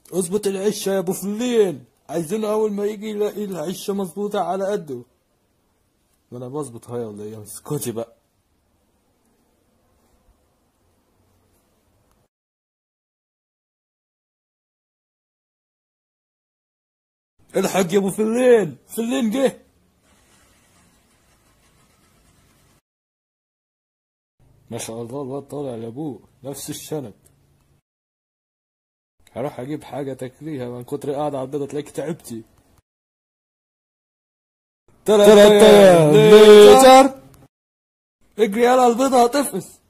اظبط العشة يا ابو فلين عايزينه اول ما يجي يلاقي العشة مظبوطة على قده ما انا بظبط هاي ولا ايه اسكتي بقى الحق يا ابو فلين فلين جه ما شاء الله الواد طالع لابوه نفس الشنب هروح اجيب حاجة تاكليها من كتر قاعدة على البيضة تلاقيك تعبتي تلاتة يا ليزر اجري على البيضة هتفقس